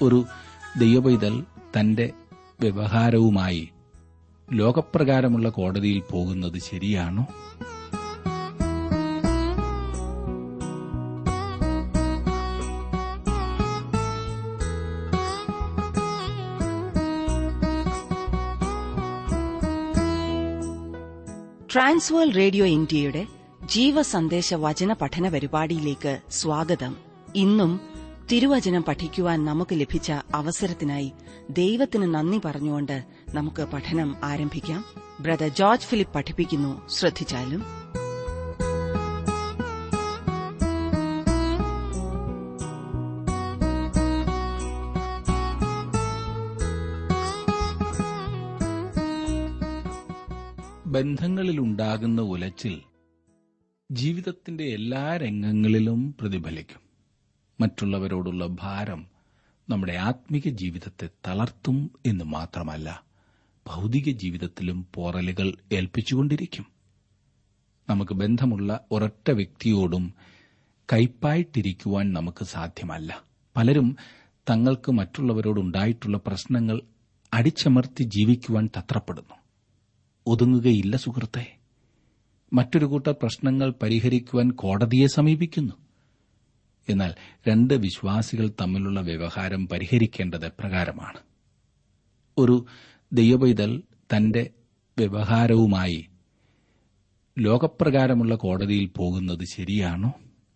ഒരു ദൈവപൈതൽ തന്റെ വ്യവഹാരവുമായി ലോകപ്രകാരമുള്ള കോടതിയിൽ പോകുന്നത് ശരിയാണോ ട്രാൻസ്വേൾ റേഡിയോ ഇന്ത്യയുടെ ജീവസന്ദേശ വചന പഠന പരിപാടിയിലേക്ക് സ്വാഗതം ഇന്നും തിരുവചനം പഠിക്കുവാൻ നമുക്ക് ലഭിച്ച അവസരത്തിനായി ദൈവത്തിന് നന്ദി പറഞ്ഞുകൊണ്ട് നമുക്ക് പഠനം ആരംഭിക്കാം ബ്രദർ ജോർജ് ഫിലിപ്പ് പഠിപ്പിക്കുന്നു ശ്രദ്ധിച്ചാലും ബന്ധങ്ങളിലുണ്ടാകുന്ന ഉലച്ചിൽ ജീവിതത്തിന്റെ എല്ലാ രംഗങ്ങളിലും പ്രതിഫലിക്കും മറ്റുള്ളവരോടുള്ള ഭാരം നമ്മുടെ ആത്മിക ജീവിതത്തെ തളർത്തും എന്ന് മാത്രമല്ല ഭൗതിക ജീവിതത്തിലും പോറലുകൾ ഏൽപ്പിച്ചുകൊണ്ടിരിക്കും നമുക്ക് ബന്ധമുള്ള ഒരൊറ്റ വ്യക്തിയോടും കൈപ്പായിട്ടിരിക്കുവാൻ നമുക്ക് സാധ്യമല്ല പലരും തങ്ങൾക്ക് മറ്റുള്ളവരോടുണ്ടായിട്ടുള്ള പ്രശ്നങ്ങൾ അടിച്ചമർത്തി ജീവിക്കുവാൻ തത്രപ്പെടുന്നു ഒതുങ്ങുകയില്ല സുഹൃത്തെ മറ്റൊരു കൂട്ടർ പ്രശ്നങ്ങൾ പരിഹരിക്കുവാൻ കോടതിയെ സമീപിക്കുന്നു എന്നാൽ രണ്ട് വിശ്വാസികൾ തമ്മിലുള്ള വ്യവഹാരം പരിഹരിക്കേണ്ടത് എപ്രകാരമാണ് ഒരു ദൈവപൈതൽ തന്റെ വ്യവഹാരവുമായി ലോകപ്രകാരമുള്ള കോടതിയിൽ പോകുന്നത് ശരിയാണോ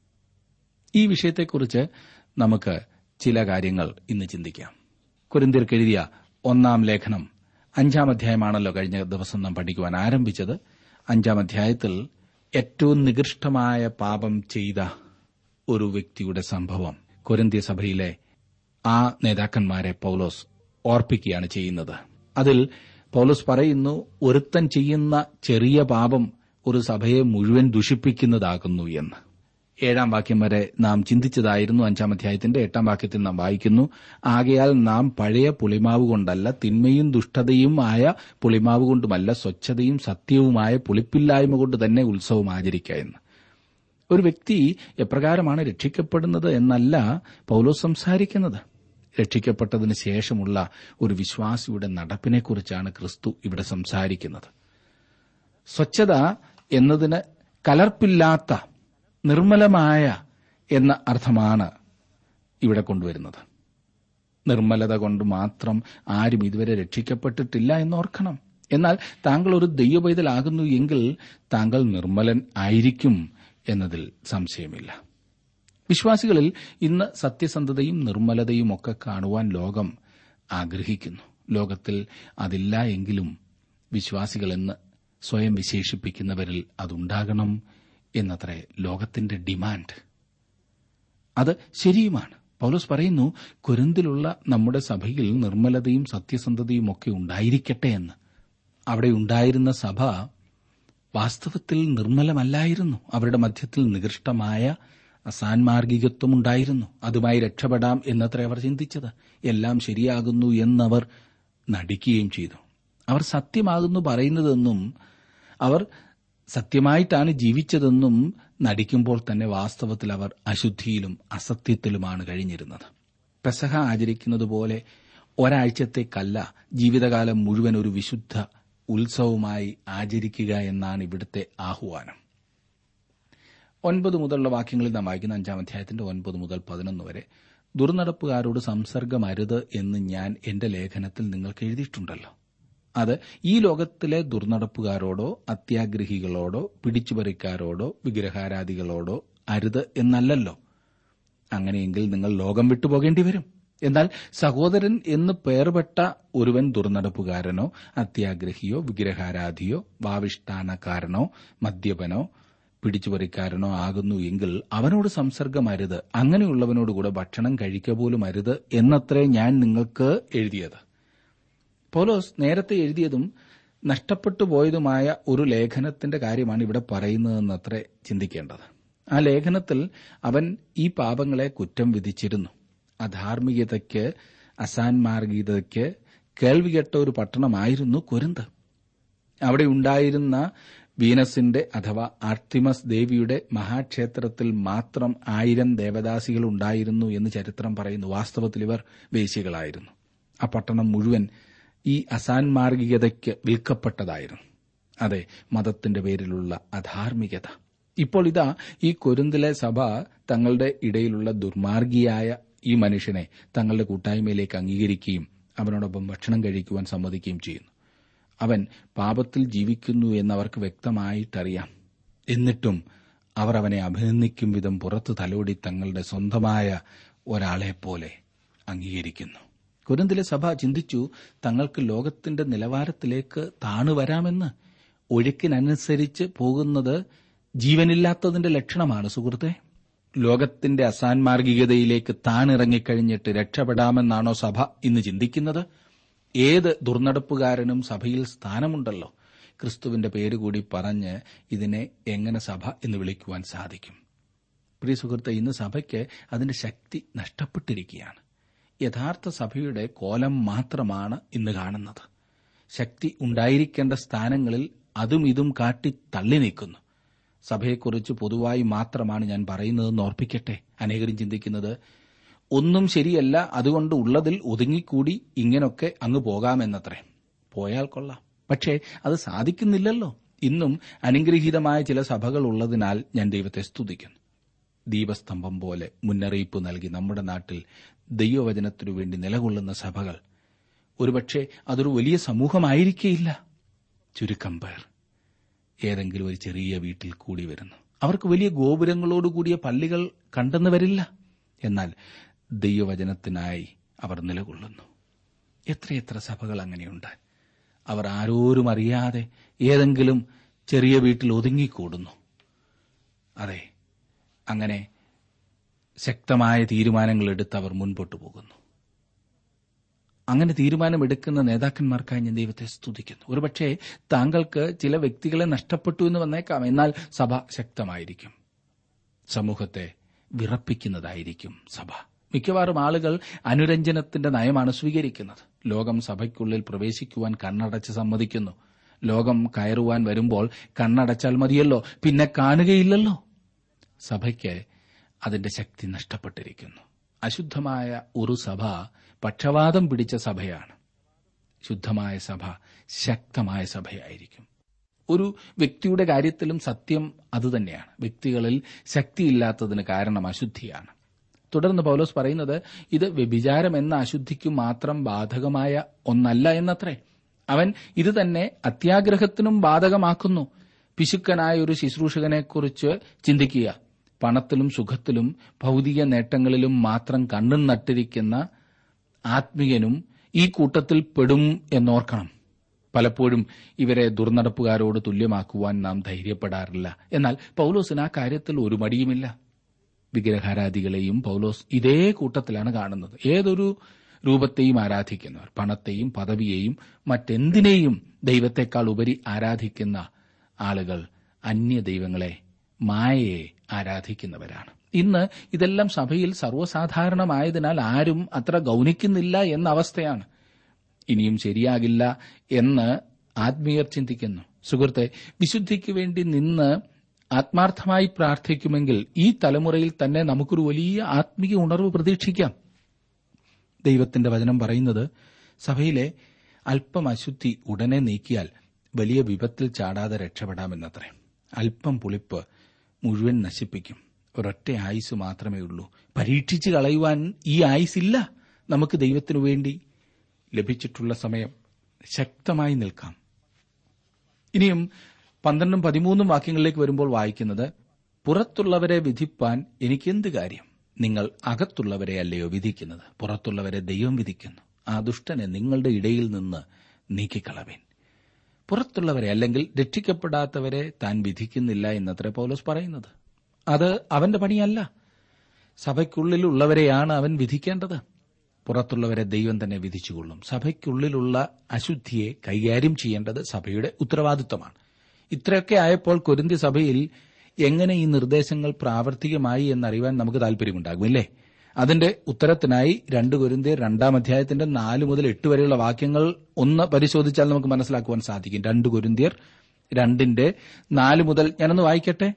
ഈ വിഷയത്തെക്കുറിച്ച് നമുക്ക് ചില കാര്യങ്ങൾ ഇന്ന് ചിന്തിക്കാം കുരിന്തിർക്ക് എഴുതിയ ഒന്നാം ലേഖനം അഞ്ചാം അധ്യായമാണല്ലോ കഴിഞ്ഞ ദിവസം നാം പഠിക്കുവാൻ ആരംഭിച്ചത് അഞ്ചാം അധ്യായത്തിൽ ഏറ്റവും നികൃഷ്ടമായ പാപം ചെയ്ത ഒരു വ്യക്തിയുടെ സംഭവം കൊരിന്ത്യ സഭയിലെ ആ നേതാക്കന്മാരെ പൌലോസ് ഓർപ്പിക്കുകയാണ് ചെയ്യുന്നത് അതിൽ പൌലോസ് പറയുന്നു ഒരുത്തൻ ചെയ്യുന്ന ചെറിയ പാപം ഒരു സഭയെ മുഴുവൻ ദുഷിപ്പിക്കുന്നതാകുന്നു എന്ന് ഏഴാം വാക്യം വരെ നാം ചിന്തിച്ചതായിരുന്നു അഞ്ചാം അധ്യായത്തിന്റെ എട്ടാം വാക്യത്തിൽ നാം വായിക്കുന്നു ആകയാൽ നാം പഴയ പുളിമാവ് കൊണ്ടല്ല തിന്മയും ദുഷ്ടതയും ആയ പുളിമാവ് കൊണ്ടുമല്ല സ്വച്ഛതയും സത്യവുമായ പുളിപ്പില്ലായ്മ കൊണ്ട് തന്നെ ഉത്സവം ആചരിക്കുക എന്ന് ഒരു വ്യക്തി എപ്രകാരമാണ് രക്ഷിക്കപ്പെടുന്നത് എന്നല്ല പൌലോസ് സംസാരിക്കുന്നത് രക്ഷിക്കപ്പെട്ടതിന് ശേഷമുള്ള ഒരു വിശ്വാസിയുടെ നടപ്പിനെക്കുറിച്ചാണ് ക്രിസ്തു ഇവിടെ സംസാരിക്കുന്നത് സ്വച്ഛത എന്നതിന് കലർപ്പില്ലാത്ത നിർമ്മലമായ എന്ന അർത്ഥമാണ് ഇവിടെ കൊണ്ടുവരുന്നത് നിർമ്മലത കൊണ്ട് മാത്രം ആരും ഇതുവരെ രക്ഷിക്കപ്പെട്ടിട്ടില്ല എന്നോർക്കണം എന്നാൽ താങ്കൾ ഒരു ദൈവപൈതലാകുന്നു എങ്കിൽ താങ്കൾ നിർമ്മലൻ ആയിരിക്കും എന്നതിൽ സംശയമില്ല വിശ്വാസികളിൽ ഇന്ന് സത്യസന്ധതയും നിർമ്മലതയും ഒക്കെ കാണുവാൻ ലോകം ആഗ്രഹിക്കുന്നു ലോകത്തിൽ അതില്ല എങ്കിലും വിശ്വാസികളെന്ന് സ്വയം വിശേഷിപ്പിക്കുന്നവരിൽ അതുണ്ടാകണം എന്നത്രേ ലോകത്തിന്റെ ഡിമാൻഡ് അത് ശരിയുമാണ് പൗലോസ് പറയുന്നു കുരുന്തിലുള്ള നമ്മുടെ സഭയിൽ നിർമ്മലതയും സത്യസന്ധതയും ഒക്കെ ഉണ്ടായിരിക്കട്ടെ എന്ന് അവിടെ ഉണ്ടായിരുന്ന സഭ വാസ്തവത്തിൽ നിർമ്മലമല്ലായിരുന്നു അവരുടെ മധ്യത്തിൽ നികൃഷ്ടമായ അസാൻമാർഗികത്വം ഉണ്ടായിരുന്നു അതുമായി രക്ഷപ്പെടാം എന്നത്ര അവർ ചിന്തിച്ചത് എല്ലാം ശരിയാകുന്നു എന്നവർ നടിക്കുകയും ചെയ്തു അവർ സത്യമാകുന്നു പറയുന്നതെന്നും അവർ സത്യമായിട്ടാണ് ജീവിച്ചതെന്നും നടിക്കുമ്പോൾ തന്നെ വാസ്തവത്തിൽ അവർ അശുദ്ധിയിലും അസത്യത്തിലുമാണ് കഴിഞ്ഞിരുന്നത് പെസഹ ആചരിക്കുന്നതുപോലെ ഒരാഴ്ചത്തേക്കല്ല ജീവിതകാലം മുഴുവൻ ഒരു വിശുദ്ധ ഉത്സവമായി ആചരിക്കുക എന്നാണ് ഇവിടുത്തെ ആഹ്വാനം ഒൻപത് മുതലുള്ള വാക്യങ്ങളിൽ നാം വായിക്കുന്ന അഞ്ചാം അധ്യായത്തിന്റെ ഒൻപത് മുതൽ പതിനൊന്ന് വരെ ദുർനടപ്പുകാരോട് സംസർഗമരുത് എന്ന് ഞാൻ എന്റെ ലേഖനത്തിൽ നിങ്ങൾക്ക് എഴുതിയിട്ടുണ്ടല്ലോ അത് ഈ ലോകത്തിലെ ദുർനടപ്പുകാരോടോ അത്യാഗ്രഹികളോടോ പിടിച്ചുപറിക്കാരോടോ വിഗ്രഹാരാധികളോടോ അരുത് എന്നല്ലല്ലോ അങ്ങനെയെങ്കിൽ നിങ്ങൾ ലോകം വിട്ടുപോകേണ്ടി വരും എന്നാൽ സഹോദരൻ എന്ന് പേർപെട്ട ഒരുവൻ ദുർനടപ്പുകാരനോ അത്യാഗ്രഹിയോ വിഗ്രഹാരാധിയോ ഭാവിഷ്ഠാനക്കാരനോ മദ്യപനോ പിടിച്ചുപറിക്കാരനോ ആകുന്നു എങ്കിൽ അവനോട് സംസർഗമരുത് അങ്ങനെയുള്ളവനോടുകൂടെ ഭക്ഷണം കഴിക്ക പോലും അരുത് എന്നത്രേ ഞാൻ നിങ്ങൾക്ക് എഴുതിയത് പോലോസ് നേരത്തെ എഴുതിയതും നഷ്ടപ്പെട്ടു പോയതുമായ ഒരു ലേഖനത്തിന്റെ കാര്യമാണ് ഇവിടെ പറയുന്നതെന്നത്രേ ചിന്തിക്കേണ്ടത് ആ ലേഖനത്തിൽ അവൻ ഈ പാപങ്ങളെ കുറ്റം വിധിച്ചിരുന്നു അധാർമികതയ്ക്ക് അസാൻമാർഗികതയ്ക്ക് കേൾവികെട്ട ഒരു പട്ടണമായിരുന്നു കൊരിന്ത് അവിടെ ഉണ്ടായിരുന്ന വീനസിന്റെ അഥവാ ആർട്ടിമസ് ദേവിയുടെ മഹാക്ഷേത്രത്തിൽ മാത്രം ആയിരം ദേവദാസികൾ ഉണ്ടായിരുന്നു എന്ന് ചരിത്രം പറയുന്നു വാസ്തവത്തിൽ ഇവർ വേശ്യകളായിരുന്നു ആ പട്ടണം മുഴുവൻ ഈ അസാൻമാർഗികതയ്ക്ക് വിൽക്കപ്പെട്ടതായിരുന്നു അതെ മതത്തിന്റെ പേരിലുള്ള അധാർമികത ഇപ്പോൾ ഇതാ ഈ കൊരുന്തിലെ സഭ തങ്ങളുടെ ഇടയിലുള്ള ദുർമാർഗിയായ ഈ മനുഷ്യനെ തങ്ങളുടെ കൂട്ടായ്മയിലേക്ക് അംഗീകരിക്കുകയും അവനോടൊപ്പം ഭക്ഷണം കഴിക്കുവാൻ സമ്മതിക്കുകയും ചെയ്യുന്നു അവൻ പാപത്തിൽ ജീവിക്കുന്നു എന്നവർക്ക് വ്യക്തമായിട്ടറിയാം എന്നിട്ടും അവർ അവനെ അഭിനന്ദിക്കും വിധം പുറത്തു തലോടി തങ്ങളുടെ സ്വന്തമായ ഒരാളെപ്പോലെ അംഗീകരിക്കുന്നു കുരുന്തിലെ സഭ ചിന്തിച്ചു തങ്ങൾക്ക് ലോകത്തിന്റെ നിലവാരത്തിലേക്ക് താണുവരാമെന്ന് ഒഴുക്കിനനുസരിച്ച് പോകുന്നത് ജീവനില്ലാത്തതിന്റെ ലക്ഷണമാണ് സുഹൃത്തെ ലോകത്തിന്റെ അസാൻമാർഗികതയിലേക്ക് താണിറങ്ങിക്കഴിഞ്ഞിട്ട് രക്ഷപ്പെടാമെന്നാണോ സഭ ഇന്ന് ചിന്തിക്കുന്നത് ഏത് ദുർനടപ്പുകാരനും സഭയിൽ സ്ഥാനമുണ്ടല്ലോ ക്രിസ്തുവിന്റെ പേരുകൂടി പറഞ്ഞ് ഇതിനെ എങ്ങനെ സഭ എന്ന് വിളിക്കുവാൻ സാധിക്കും പ്രിയ സുഹൃത്തെ ഇന്ന് സഭയ്ക്ക് അതിന്റെ ശക്തി നഷ്ടപ്പെട്ടിരിക്കുകയാണ് യഥാർത്ഥ സഭയുടെ കോലം മാത്രമാണ് ഇന്ന് കാണുന്നത് ശക്തി ഉണ്ടായിരിക്കേണ്ട സ്ഥാനങ്ങളിൽ അതും ഇതും കാട്ടി തള്ളി നീക്കുന്നു സഭയെക്കുറിച്ച് പൊതുവായി മാത്രമാണ് ഞാൻ പറയുന്നതെന്ന് ഓർപ്പിക്കട്ടെ അനേകരും ചിന്തിക്കുന്നത് ഒന്നും ശരിയല്ല അതുകൊണ്ട് ഉള്ളതിൽ ഒതുങ്ങിക്കൂടി ഇങ്ങനൊക്കെ അങ്ങ് പോകാമെന്നത്രേ പോയാൽ കൊള്ളാം പക്ഷേ അത് സാധിക്കുന്നില്ലല്ലോ ഇന്നും അനുഗ്രഹീതമായ ചില സഭകൾ ഉള്ളതിനാൽ ഞാൻ ദൈവത്തെ സ്തുതിക്കുന്നു ദീപസ്തംഭം പോലെ മുന്നറിയിപ്പ് നൽകി നമ്മുടെ നാട്ടിൽ ദൈവവചനത്തിനു വേണ്ടി നിലകൊള്ളുന്ന സഭകൾ ഒരുപക്ഷെ അതൊരു വലിയ സമൂഹമായിരിക്കേയില്ല ചുരുക്കം പേർ ഏതെങ്കിലും ഒരു ചെറിയ വീട്ടിൽ കൂടി വരുന്നു അവർക്ക് വലിയ ഗോപുരങ്ങളോടുകൂടിയ പള്ളികൾ കണ്ടെന്ന് വരില്ല എന്നാൽ ദൈവവചനത്തിനായി അവർ നിലകൊള്ളുന്നു എത്രയെത്ര സഭകൾ അങ്ങനെയുണ്ട് അവർ ആരോരും അറിയാതെ ഏതെങ്കിലും ചെറിയ വീട്ടിൽ ഒതുങ്ങിക്കൂടുന്നു അതെ അങ്ങനെ ശക്തമായ തീരുമാനങ്ങൾ എടുത്ത് അവർ മുൻപോട്ടു പോകുന്നു അങ്ങനെ തീരുമാനമെടുക്കുന്ന നേതാക്കന്മാർക്കായി ഞാൻ ദൈവത്തെ സ്തുതിക്കുന്നു ഒരുപക്ഷെ താങ്കൾക്ക് ചില വ്യക്തികളെ നഷ്ടപ്പെട്ടു എന്ന് വന്നേക്കാം എന്നാൽ സഭ ശക്തമായിരിക്കും സമൂഹത്തെ വിറപ്പിക്കുന്നതായിരിക്കും സഭ മിക്കവാറും ആളുകൾ അനുരഞ്ജനത്തിന്റെ നയമാണ് സ്വീകരിക്കുന്നത് ലോകം സഭയ്ക്കുള്ളിൽ പ്രവേശിക്കുവാൻ കണ്ണടച്ച് സമ്മതിക്കുന്നു ലോകം കയറുവാൻ വരുമ്പോൾ കണ്ണടച്ചാൽ മതിയല്ലോ പിന്നെ കാണുകയില്ലല്ലോ സഭയ്ക്ക് അതിന്റെ ശക്തി നഷ്ടപ്പെട്ടിരിക്കുന്നു അശുദ്ധമായ ഒരു സഭ പക്ഷവാതം പിടിച്ച സഭയാണ് ശുദ്ധമായ സഭ ശക്തമായ സഭയായിരിക്കും ഒരു വ്യക്തിയുടെ കാര്യത്തിലും സത്യം അതുതന്നെയാണ് വ്യക്തികളിൽ ശക്തിയില്ലാത്തതിന് കാരണം അശുദ്ധിയാണ് തുടർന്ന് പൗലോസ് പറയുന്നത് ഇത് വ്യഭിചാരം എന്ന അശുദ്ധിക്ക് മാത്രം ബാധകമായ ഒന്നല്ല എന്നത്രേ അവൻ ഇത് തന്നെ അത്യാഗ്രഹത്തിനും ബാധകമാക്കുന്നു പിശുക്കനായ ഒരു ശുശ്രൂഷകനെക്കുറിച്ച് ചിന്തിക്കുക പണത്തിലും സുഖത്തിലും ഭൗതിക നേട്ടങ്ങളിലും മാത്രം കണ്ണും നട്ടിരിക്കുന്ന ആത്മീയനും ഈ കൂട്ടത്തിൽ പെടും എന്നോർക്കണം പലപ്പോഴും ഇവരെ ദുർനടപ്പുകാരോട് തുല്യമാക്കുവാൻ നാം ധൈര്യപ്പെടാറില്ല എന്നാൽ പൌലോസിന് ആ കാര്യത്തിൽ ഒരു മടിയുമില്ല വിഗ്രഹാരാധികളെയും പൌലോസ് ഇതേ കൂട്ടത്തിലാണ് കാണുന്നത് ഏതൊരു രൂപത്തെയും ആരാധിക്കുന്നവർ പണത്തെയും പദവിയെയും മറ്റെന്തിനേയും ദൈവത്തെക്കാൾ ഉപരി ആരാധിക്കുന്ന ആളുകൾ അന്യ ദൈവങ്ങളെ മായയെ ആരാധിക്കുന്നവരാണ് ഇന്ന് ഇതെല്ലാം സഭയിൽ സർവ്വസാധാരണമായതിനാൽ ആരും അത്ര ഗൌനിക്കുന്നില്ല എന്ന അവസ്ഥയാണ് ഇനിയും ശരിയാകില്ല എന്ന് ആത്മീയർ ചിന്തിക്കുന്നു സുഹൃത്തെ വിശുദ്ധിക്ക് വേണ്ടി നിന്ന് ആത്മാർത്ഥമായി പ്രാർത്ഥിക്കുമെങ്കിൽ ഈ തലമുറയിൽ തന്നെ നമുക്കൊരു വലിയ ആത്മീയ ഉണർവ് പ്രതീക്ഷിക്കാം ദൈവത്തിന്റെ വചനം പറയുന്നത് സഭയിലെ അല്പം അശുദ്ധി ഉടനെ നീക്കിയാൽ വലിയ വിപത്തിൽ ചാടാതെ രക്ഷപ്പെടാമെന്നത്രേ അല്പം പുളിപ്പ് മുഴുവൻ നശിപ്പിക്കും ഒരൊറ്റ ആയുസ് മാത്രമേ ഉള്ളൂ പരീക്ഷിച്ച് കളയുവാൻ ഈ ആയുസില്ല നമുക്ക് ദൈവത്തിനു വേണ്ടി ലഭിച്ചിട്ടുള്ള സമയം ശക്തമായി നിൽക്കാം ഇനിയും പന്ത്രണ്ടും പതിമൂന്നും വാക്യങ്ങളിലേക്ക് വരുമ്പോൾ വായിക്കുന്നത് പുറത്തുള്ളവരെ വിധിപ്പാൻ എനിക്കെന്ത് കാര്യം നിങ്ങൾ അകത്തുള്ളവരെ അല്ലയോ വിധിക്കുന്നത് പുറത്തുള്ളവരെ ദൈവം വിധിക്കുന്നു ആ ദുഷ്ടനെ നിങ്ങളുടെ ഇടയിൽ നിന്ന് നീക്കിക്കളവേൻ പുറത്തുള്ളവരെ അല്ലെങ്കിൽ രക്ഷിക്കപ്പെടാത്തവരെ താൻ വിധിക്കുന്നില്ല എന്നത്ര പൗലോസ് പറയുന്നത് അത് അവന്റെ പണിയല്ല സഭയ്ക്കുള്ളിലുള്ളവരെയാണ് അവൻ വിധിക്കേണ്ടത് പുറത്തുള്ളവരെ ദൈവം തന്നെ വിധിച്ചുകൊള്ളും സഭയ്ക്കുള്ളിലുള്ള അശുദ്ധിയെ കൈകാര്യം ചെയ്യേണ്ടത് സഭയുടെ ഉത്തരവാദിത്വമാണ് ഇത്രയൊക്കെ ആയപ്പോൾ കൊരിന്തി സഭയിൽ എങ്ങനെ ഈ നിർദ്ദേശങ്ങൾ പ്രാവർത്തികമായി എന്നറിയാൻ നമുക്ക് താല്പര്യമുണ്ടാകും അല്ലേ അതിന്റെ ഉത്തരത്തിനായി രണ്ട് കൊരിന്തിയർ രണ്ടാം അധ്യായത്തിന്റെ നാല് മുതൽ എട്ട് വരെയുള്ള വാക്യങ്ങൾ ഒന്ന് പരിശോധിച്ചാൽ നമുക്ക് മനസ്സിലാക്കുവാൻ സാധിക്കും രണ്ട് കൊരിന്തിയർ രണ്ടിന്റെ നാല് മുതൽ ഞാനൊന്ന് വായിക്കട്ടെ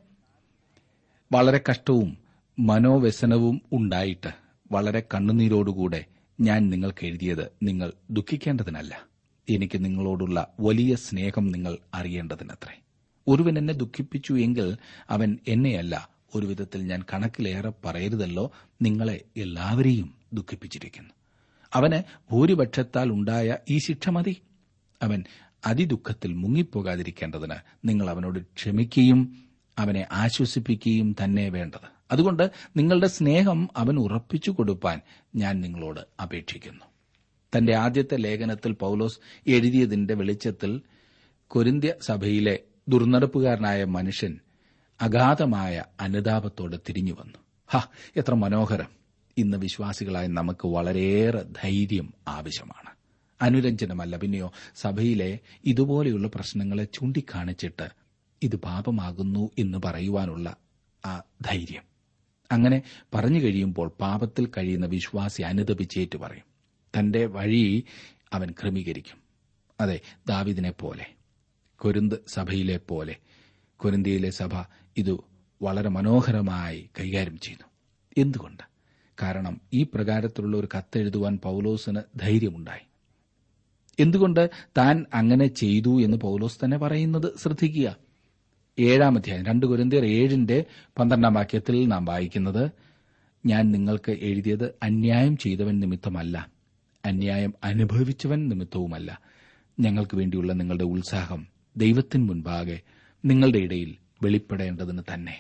വളരെ കഷ്ടവും മനോവ്യസനവും ഉണ്ടായിട്ട് വളരെ കണ്ണുനീരോടുകൂടെ ഞാൻ നിങ്ങൾക്ക് എഴുതിയത് നിങ്ങൾ ദുഃഖിക്കേണ്ടതിനല്ല എനിക്ക് നിങ്ങളോടുള്ള വലിയ സ്നേഹം നിങ്ങൾ അറിയേണ്ടതിനത്രേ ഒരുവൻ എന്നെ ദുഃഖിപ്പിച്ചു എങ്കിൽ അവൻ എന്നെയല്ല ഒരു വിധത്തിൽ ഞാൻ കണക്കിലേറെ പറയരുതല്ലോ നിങ്ങളെ എല്ലാവരെയും ദുഃഖിപ്പിച്ചിരിക്കുന്നു അവന് ഭൂരിപക്ഷത്താൽ ഉണ്ടായ ഈ ശിക്ഷ മതി അവൻ അതിദുഃഖത്തിൽ മുങ്ങിപ്പോകാതിരിക്കേണ്ടതിന് നിങ്ങൾ അവനോട് ക്ഷമിക്കുകയും അവനെ ആശ്വസിപ്പിക്കുകയും തന്നെ വേണ്ടത് അതുകൊണ്ട് നിങ്ങളുടെ സ്നേഹം അവൻ ഉറപ്പിച്ചു കൊടുപ്പാൻ ഞാൻ നിങ്ങളോട് അപേക്ഷിക്കുന്നു തന്റെ ആദ്യത്തെ ലേഖനത്തിൽ പൌലോസ് എഴുതിയതിന്റെ വെളിച്ചത്തിൽ കൊരിന്ത്യ സഭയിലെ ദുർനടപ്പുകാരനായ മനുഷ്യൻ അഗാധമായ അനുതാപത്തോടെ തിരിഞ്ഞുവന്നു ഹ എത്ര മനോഹരം ഇന്ന് വിശ്വാസികളായ നമുക്ക് വളരെയേറെ ധൈര്യം ആവശ്യമാണ് അനുരഞ്ജനമല്ല പിന്നെയോ സഭയിലെ ഇതുപോലെയുള്ള പ്രശ്നങ്ങളെ ചൂണ്ടിക്കാണിച്ചിട്ട് ഇത് പാപമാകുന്നു എന്ന് പറയുവാനുള്ള ആ ധൈര്യം അങ്ങനെ പറഞ്ഞു കഴിയുമ്പോൾ പാപത്തിൽ കഴിയുന്ന വിശ്വാസി അനുദപിച്ചേറ്റ് പറയും തന്റെ വഴി അവൻ ക്രമീകരിക്കും അതെ ദാവിദിനെ പോലെ കൊരിന്ത് സഭയിലെ പോലെ കൊരിന്തിയിലെ സഭ ഇത് വളരെ മനോഹരമായി കൈകാര്യം ചെയ്യുന്നു എന്തുകൊണ്ട് കാരണം ഈ പ്രകാരത്തിലുള്ള ഒരു കത്തെഴുതുവാൻ പൌലോസിന് ധൈര്യമുണ്ടായി എന്തുകൊണ്ട് താൻ അങ്ങനെ ചെയ്തു എന്ന് പൌലോസ് തന്നെ പറയുന്നത് ശ്രദ്ധിക്കുക ഏഴാം അധ്യായം രണ്ട് കുരന്തിയർ ഏഴിന്റെ പന്ത്രണ്ടാം വാക്യത്തിൽ നാം വായിക്കുന്നത് ഞാൻ നിങ്ങൾക്ക് എഴുതിയത് അന്യായം ചെയ്തവൻ നിമിത്തമല്ല അന്യായം അനുഭവിച്ചവൻ നിമിത്തവുമല്ല ഞങ്ങൾക്ക് വേണ്ടിയുള്ള നിങ്ങളുടെ ഉത്സാഹം ദൈവത്തിന് മുൻപാകെ നിങ്ങളുടെ ഇടയിൽ വെളിപ്പെടേണ്ടതിന് തന്നെ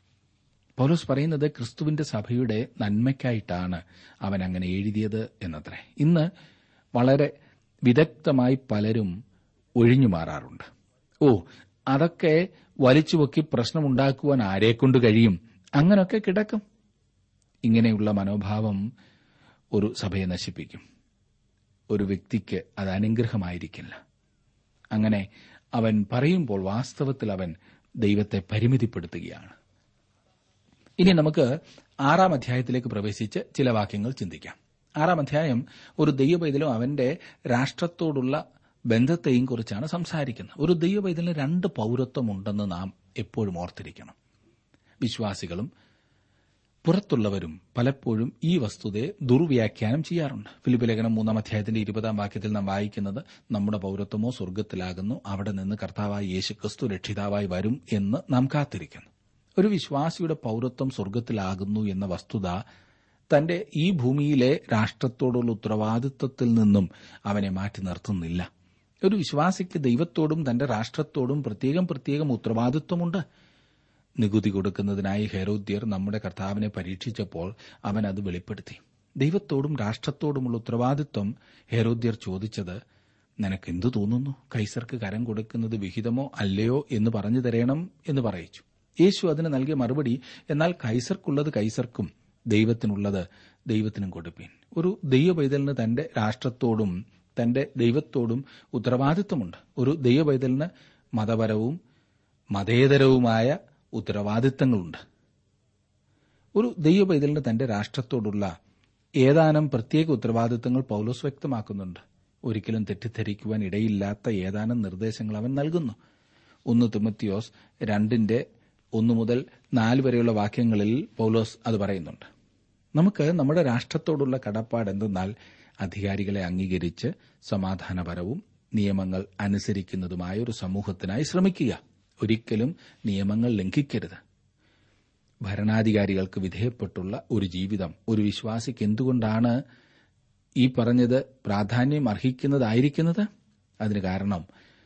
പൗലോസ് പറയുന്നത് ക്രിസ്തുവിന്റെ സഭയുടെ നന്മയ്ക്കായിട്ടാണ് അവൻ അങ്ങനെ എഴുതിയത് എന്നത്രേ ഇന്ന് വളരെ വിദഗ്ധമായി പലരും ഒഴിഞ്ഞു മാറാറുണ്ട് ഓ അതൊക്കെ വലിച്ചുപൊക്കി പ്രശ്നമുണ്ടാക്കുവാൻ ആരെക്കൊണ്ട് കഴിയും അങ്ങനൊക്കെ കിടക്കും ഇങ്ങനെയുള്ള മനോഭാവം ഒരു സഭയെ നശിപ്പിക്കും ഒരു വ്യക്തിക്ക് അത് അനുഗ്രഹമായിരിക്കില്ല അങ്ങനെ അവൻ പറയുമ്പോൾ വാസ്തവത്തിൽ അവൻ ദൈവത്തെ പരിമിതിപ്പെടുത്തുകയാണ് ഇനി നമുക്ക് ആറാം അധ്യായത്തിലേക്ക് പ്രവേശിച്ച് ചില വാക്യങ്ങൾ ചിന്തിക്കാം ആറാം അധ്യായം ഒരു ദൈവപൈതലും അവന്റെ രാഷ്ട്രത്തോടുള്ള ബന്ധത്തെയും കുറിച്ചാണ് സംസാരിക്കുന്നത് ഒരു ദൈവപൈതലിന് രണ്ട് പൌരത്വമുണ്ടെന്ന് നാം എപ്പോഴും ഓർത്തിരിക്കണം വിശ്വാസികളും പുറത്തുള്ളവരും പലപ്പോഴും ഈ വസ്തുതയെ ദുർവ്യാഖ്യാനം ചെയ്യാറുണ്ട് ഫിലിപ്പ് ലേഖനം മൂന്നാം അധ്യായത്തിന്റെ ഇരുപതാം വാക്യത്തിൽ നാം വായിക്കുന്നത് നമ്മുടെ പൌരത്വമോ സ്വർഗത്തിലാകുന്നു അവിടെ നിന്ന് കർത്താവായ യേശു ക്രിസ്തു രക്ഷിതാവായി വരും എന്ന് നാം കാത്തിരിക്കുന്നു ഒരു വിശ്വാസിയുടെ പൌരത്വം സ്വർഗത്തിലാകുന്നു എന്ന വസ്തുത തന്റെ ഈ ഭൂമിയിലെ രാഷ്ട്രത്തോടുള്ള ഉത്തരവാദിത്വത്തിൽ നിന്നും അവനെ മാറ്റി നിർത്തുന്നില്ല ഒരു വിശ്വാസിക്ക് ദൈവത്തോടും തന്റെ രാഷ്ട്രത്തോടും പ്രത്യേകം പ്രത്യേകം ഉത്തരവാദിത്വമുണ്ട് നികുതി കൊടുക്കുന്നതിനായി ഹെരോദ്യർ നമ്മുടെ കർത്താവിനെ പരീക്ഷിച്ചപ്പോൾ അവൻ അത് വെളിപ്പെടുത്തി ദൈവത്തോടും രാഷ്ട്രത്തോടുമുള്ള ഉത്തരവാദിത്വം ഹെരോദ്യർ ചോദിച്ചത് നിനക്കെന്തു തോന്നുന്നു കൈസർക്ക് കരം കൊടുക്കുന്നത് വിഹിതമോ അല്ലയോ എന്ന് പറഞ്ഞു തരേണം എന്ന് പറയിച്ചു യേശു അതിന് നൽകിയ മറുപടി എന്നാൽ കൈസർക്കുള്ളത് കൈസർക്കും ദൈവത്തിനുള്ളത് ദൈവത്തിനും കൊടുപ്പീൻ ഒരു ദൈവപൈതലിന് തന്റെ രാഷ്ട്രത്തോടും തന്റെ ദൈവത്തോടും ഉത്തരവാദിത്വമുണ്ട് ഒരു ദൈവപൈതലിന് മതപരവും മതേതരവുമായ ഉത്തരവാദിത്തങ്ങളുണ്ട് ഒരു ദൈവപൈതലിന് തന്റെ രാഷ്ട്രത്തോടുള്ള ഏതാനും പ്രത്യേക ഉത്തരവാദിത്തങ്ങൾ പൌലോസ് വ്യക്തമാക്കുന്നുണ്ട് ഒരിക്കലും തെറ്റിദ്ധരിക്കുവാൻ ഇടയില്ലാത്ത ഏതാനും നിർദ്ദേശങ്ങൾ അവൻ നൽകുന്നു ഒന്ന് തിമത്തിയോസ് രണ്ടിന്റെ ഒന്നു മുതൽ നാല് വരെയുള്ള വാക്യങ്ങളിൽ പൌലോസ് അത് പറയുന്നുണ്ട് നമുക്ക് നമ്മുടെ രാഷ്ട്രത്തോടുള്ള കടപ്പാട് എന്തെന്നാൽ അധികാരികളെ അംഗീകരിച്ച് സമാധാനപരവും നിയമങ്ങൾ അനുസരിക്കുന്നതുമായ ഒരു സമൂഹത്തിനായി ശ്രമിക്കുക ഒരിക്കലും നിയമങ്ങൾ ലംഘിക്കരുത് ഭരണാധികാരികൾക്ക് വിധേയപ്പെട്ടുള്ള ഒരു ജീവിതം ഒരു വിശ്വാസിക്ക് എന്തുകൊണ്ടാണ് ഈ പറഞ്ഞത് പ്രാധാന്യം അർഹിക്കുന്നതായിരിക്കുന്നത് അതിന് കാരണം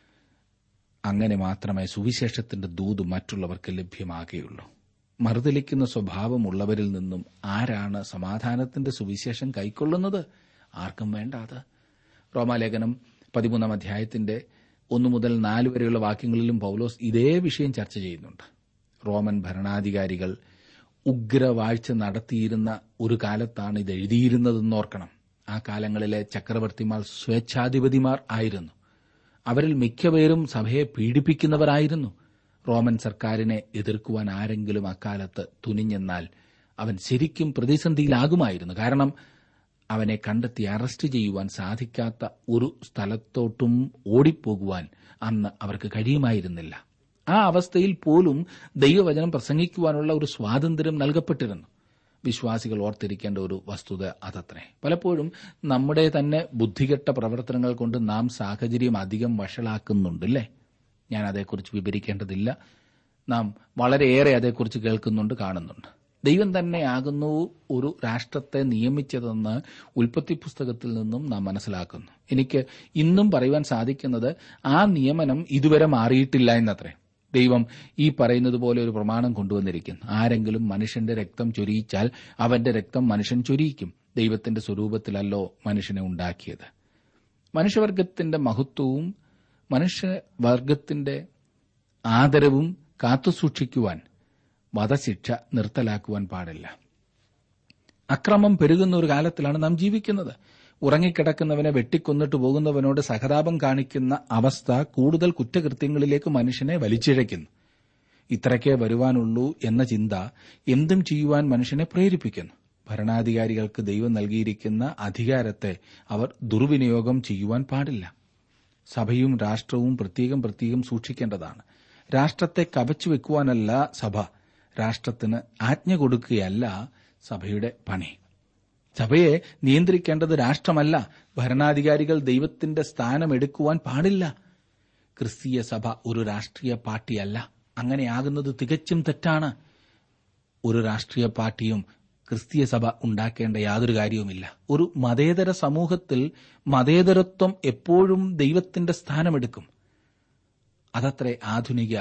അങ്ങനെ മാത്രമേ സുവിശേഷത്തിന്റെ ദൂത് മറ്റുള്ളവർക്ക് ലഭ്യമാകുകയുള്ളൂ മറുതലിക്കുന്ന സ്വഭാവമുള്ളവരിൽ നിന്നും ആരാണ് സമാധാനത്തിന്റെ സുവിശേഷം കൈക്കൊള്ളുന്നത് ആർക്കും വേണ്ട അത് റോമാലേഖനം പതിമൂന്നാം അധ്യായത്തിന്റെ ഒന്നു മുതൽ നാല് വരെയുള്ള വാക്യങ്ങളിലും പൌലോസ് ഇതേ വിഷയം ചർച്ച ചെയ്യുന്നുണ്ട് റോമൻ ഭരണാധികാരികൾ ഉഗ്രവാഴ്ച നടത്തിയിരുന്ന ഒരു കാലത്താണ് ഇത് എഴുതിയിരുന്നതെന്ന് ഓർക്കണം ആ കാലങ്ങളിലെ ചക്രവർത്തിമാർ സ്വേച്ഛാധിപതിമാർ ആയിരുന്നു അവരിൽ മിക്കപേരും സഭയെ പീഡിപ്പിക്കുന്നവരായിരുന്നു റോമൻ സർക്കാരിനെ എതിർക്കുവാൻ ആരെങ്കിലും അക്കാലത്ത് തുനിഞ്ഞെന്നാൽ അവൻ ശരിക്കും പ്രതിസന്ധിയിലാകുമായിരുന്നു കാരണം അവനെ കണ്ടെത്തി അറസ്റ്റ് ചെയ്യുവാൻ സാധിക്കാത്ത ഒരു സ്ഥലത്തോട്ടും ഓടിപ്പോകുവാൻ അന്ന് അവർക്ക് കഴിയുമായിരുന്നില്ല ആ അവസ്ഥയിൽ പോലും ദൈവവചനം പ്രസംഗിക്കുവാനുള്ള ഒരു സ്വാതന്ത്ര്യം നൽകപ്പെട്ടിരുന്നു വിശ്വാസികൾ ഓർത്തിരിക്കേണ്ട ഒരു വസ്തുത അതത്രേ പലപ്പോഴും നമ്മുടെ തന്നെ ബുദ്ധികെട്ട പ്രവർത്തനങ്ങൾ കൊണ്ട് നാം സാഹചര്യം അധികം വഷളാക്കുന്നുണ്ട് അല്ലേ ഞാൻ അതേക്കുറിച്ച് വിവരിക്കേണ്ടതില്ല നാം വളരെയേറെ അതേക്കുറിച്ച് കേൾക്കുന്നുണ്ട് കാണുന്നുണ്ട് ദൈവം തന്നെയാകുന്നു ഒരു രാഷ്ട്രത്തെ നിയമിച്ചതെന്ന് ഉൽപ്പത്തി പുസ്തകത്തിൽ നിന്നും നാം മനസ്സിലാക്കുന്നു എനിക്ക് ഇന്നും പറയുവാൻ സാധിക്കുന്നത് ആ നിയമനം ഇതുവരെ മാറിയിട്ടില്ല എന്നത്രേ ദൈവം ഈ പറയുന്നത് പോലെ ഒരു പ്രമാണം കൊണ്ടുവന്നിരിക്കുന്നു ആരെങ്കിലും മനുഷ്യന്റെ രക്തം ചൊരിയിച്ചാൽ അവന്റെ രക്തം മനുഷ്യൻ ചൊരിയിക്കും ദൈവത്തിന്റെ സ്വരൂപത്തിലല്ലോ മനുഷ്യനെ ഉണ്ടാക്കിയത് മനുഷ്യവർഗത്തിന്റെ മഹത്വവും മനുഷ്യവർഗത്തിന്റെ ആദരവും കാത്തുസൂക്ഷിക്കുവാൻ വധശിക്ഷ നിർത്തലാക്കുവാൻ പാടില്ല അക്രമം പെരുകുന്ന ഒരു കാലത്തിലാണ് നാം ജീവിക്കുന്നത് ഉറങ്ങിക്കിടക്കുന്നവനെ വെട്ടിക്കൊന്നിട്ട് പോകുന്നവനോട് സഹതാപം കാണിക്കുന്ന അവസ്ഥ കൂടുതൽ കുറ്റകൃത്യങ്ങളിലേക്ക് മനുഷ്യനെ വലിച്ചിഴയ്ക്കുന്നു ഇത്രയ്ക്കേ വരുവാനുള്ളൂ എന്ന ചിന്ത എന്തും ചെയ്യുവാൻ മനുഷ്യനെ പ്രേരിപ്പിക്കുന്നു ഭരണാധികാരികൾക്ക് ദൈവം നൽകിയിരിക്കുന്ന അധികാരത്തെ അവർ ദുർവിനിയോഗം ചെയ്യുവാൻ പാടില്ല സഭയും രാഷ്ട്രവും പ്രത്യേകം പ്രത്യേകം സൂക്ഷിക്കേണ്ടതാണ് രാഷ്ട്രത്തെ കവച്ചു വെക്കുവാനല്ല സഭ രാഷ്ട്രത്തിന് ആജ്ഞ കൊടുക്കുകയല്ല സഭയുടെ പണി സഭയെ നിയന്ത്രിക്കേണ്ടത് രാഷ്ട്രമല്ല ഭരണാധികാരികൾ ദൈവത്തിന്റെ സ്ഥാനം എടുക്കുവാൻ പാടില്ല ക്രിസ്തീയ സഭ ഒരു രാഷ്ട്രീയ പാർട്ടിയല്ല അങ്ങനെയാകുന്നത് തികച്ചും തെറ്റാണ് ഒരു രാഷ്ട്രീയ പാർട്ടിയും ക്രിസ്തീയ സഭ ഉണ്ടാക്കേണ്ട യാതൊരു കാര്യവുമില്ല ഒരു മതേതര സമൂഹത്തിൽ മതേതരത്വം എപ്പോഴും ദൈവത്തിന്റെ സ്ഥാനമെടുക്കും അതത്രേ ആധുനിക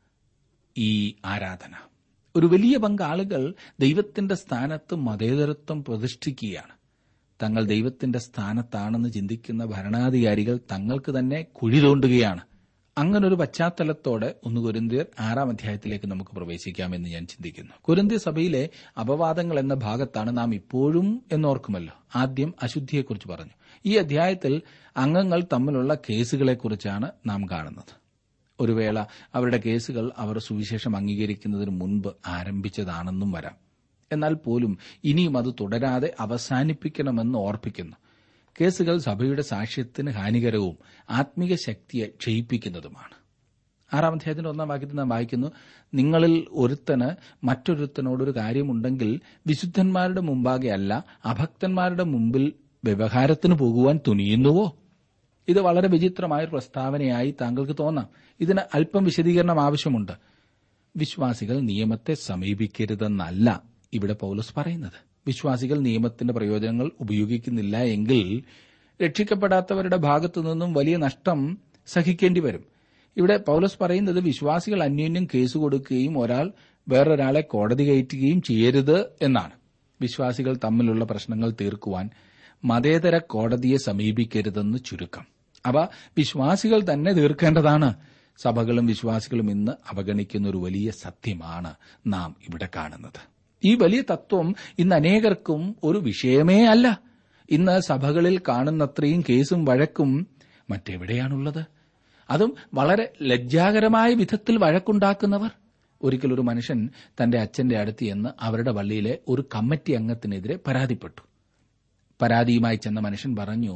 ഈ ആരാധന ഒരു വലിയ പങ്ക് ആളുകൾ ദൈവത്തിന്റെ സ്ഥാനത്ത് മതേതരത്വം പ്രതിഷ്ഠിക്കുകയാണ് തങ്ങൾ ദൈവത്തിന്റെ സ്ഥാനത്താണെന്ന് ചിന്തിക്കുന്ന ഭരണാധികാരികൾ തങ്ങൾക്ക് തന്നെ കുഴി തോണ്ടുകയാണ് അങ്ങനൊരു പശ്ചാത്തലത്തോടെ ഒന്ന് കുരുന്തിയർ ആറാം അധ്യായത്തിലേക്ക് നമുക്ക് പ്രവേശിക്കാമെന്ന് ഞാൻ ചിന്തിക്കുന്നു കുരുന്തിയ സഭയിലെ അപവാദങ്ങൾ എന്ന ഭാഗത്താണ് നാം ഇപ്പോഴും എന്നോർക്കുമല്ലോ ആദ്യം അശുദ്ധിയെക്കുറിച്ച് പറഞ്ഞു ഈ അധ്യായത്തിൽ അംഗങ്ങൾ തമ്മിലുള്ള കേസുകളെക്കുറിച്ചാണ് നാം കാണുന്നത് ഒരു വേള അവരുടെ കേസുകൾ അവർ സുവിശേഷം അംഗീകരിക്കുന്നതിന് മുൻപ് ആരംഭിച്ചതാണെന്നും വരാം എന്നാൽ പോലും ഇനിയും അത് തുടരാതെ അവസാനിപ്പിക്കണമെന്ന് ഓർപ്പിക്കുന്നു കേസുകൾ സഭയുടെ സാക്ഷ്യത്തിന് ഹാനികരവും ആത്മീക ശക്തിയെ ക്ഷയിപ്പിക്കുന്നതുമാണ് ആറാം അധ്യായത്തിന്റെ ഒന്നാം വാക്യത്തിൽ നാം വായിക്കുന്നു നിങ്ങളിൽ ഒരുത്തന് മറ്റൊരുത്തനോടൊരു കാര്യമുണ്ടെങ്കിൽ വിശുദ്ധന്മാരുടെ മുമ്പാകെ അല്ല അഭക്തന്മാരുടെ മുമ്പിൽ വ്യവഹാരത്തിന് പോകുവാൻ തുനിയുന്നുവോ ഇത് വളരെ വിചിത്രമായ ഒരു പ്രസ്താവനയായി താങ്കൾക്ക് തോന്നാം ഇതിന് അല്പം വിശദീകരണം ആവശ്യമുണ്ട് വിശ്വാസികൾ നിയമത്തെ സമീപിക്കരുതെന്നല്ല ഇവിടെ പൗലോസ് പറയുന്നത് വിശ്വാസികൾ നിയമത്തിന്റെ പ്രയോജനങ്ങൾ ഉപയോഗിക്കുന്നില്ല എങ്കിൽ രക്ഷിക്കപ്പെടാത്തവരുടെ ഭാഗത്തു നിന്നും വലിയ നഷ്ടം സഹിക്കേണ്ടി വരും ഇവിടെ പൗലോസ് പറയുന്നത് വിശ്വാസികൾ അന്യോന്യം കേസ് കൊടുക്കുകയും ഒരാൾ വേറൊരാളെ കോടതി കയറ്റുകയും ചെയ്യരുത് എന്നാണ് വിശ്വാസികൾ തമ്മിലുള്ള പ്രശ്നങ്ങൾ തീർക്കുവാൻ മതേതര കോടതിയെ സമീപിക്കരുതെന്ന് ചുരുക്കം അവ വിശ്വാസികൾ തന്നെ തീർക്കേണ്ടതാണ് സഭകളും വിശ്വാസികളും ഇന്ന് അവഗണിക്കുന്ന ഒരു വലിയ സത്യമാണ് നാം ഇവിടെ കാണുന്നത് ഈ വലിയ തത്വം ഇന്ന് അനേകർക്കും ഒരു വിഷയമേ അല്ല ഇന്ന് സഭകളിൽ കാണുന്നത്രയും കേസും വഴക്കും മറ്റെവിടെയാണുള്ളത് അതും വളരെ ലജ്ജാകരമായ വിധത്തിൽ വഴക്കുണ്ടാക്കുന്നവർ ഒരിക്കൽ ഒരു മനുഷ്യൻ തന്റെ അച്ഛന്റെ അടുത്ത് ചെന്ന് അവരുടെ പള്ളിയിലെ ഒരു കമ്മിറ്റി അംഗത്തിനെതിരെ പരാതിപ്പെട്ടു പരാതിയുമായി ചെന്ന മനുഷ്യൻ പറഞ്ഞു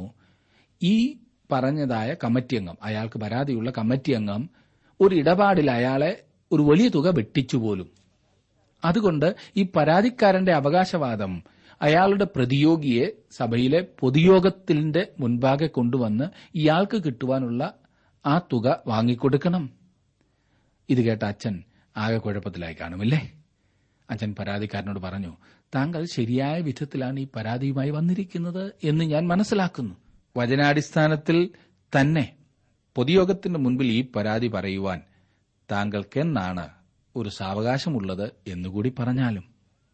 ഈ പറഞ്ഞതായ കമ്മിറ്റി അംഗം അയാൾക്ക് പരാതിയുള്ള കമ്മിറ്റി അംഗം ഒരു ഇടപാടിൽ അയാളെ ഒരു വലിയ തുക വെട്ടിച്ചു പോലും അതുകൊണ്ട് ഈ പരാതിക്കാരന്റെ അവകാശവാദം അയാളുടെ പ്രതിയോഗിയെ സഭയിലെ പൊതുയോഗത്തിന്റെ മുൻപാകെ കൊണ്ടുവന്ന് ഇയാൾക്ക് കിട്ടുവാനുള്ള ആ തുക വാങ്ങിക്കൊടുക്കണം ഇത് കേട്ട അച്ഛൻ ആകെ കുഴപ്പത്തിലായി കാണുമല്ലേ അച്ഛൻ പരാതിക്കാരനോട് പറഞ്ഞു താങ്കൾ ശരിയായ വിധത്തിലാണ് ഈ പരാതിയുമായി വന്നിരിക്കുന്നത് എന്ന് ഞാൻ മനസ്സിലാക്കുന്നു വചനാടിസ്ഥാനത്തിൽ തന്നെ പൊതുയോഗത്തിന്റെ മുൻപിൽ ഈ പരാതി പറയുവാൻ താങ്കൾക്കെന്നാണ് ഒരു സാവകാശമുള്ളത് എന്നുകൂടി പറഞ്ഞാലും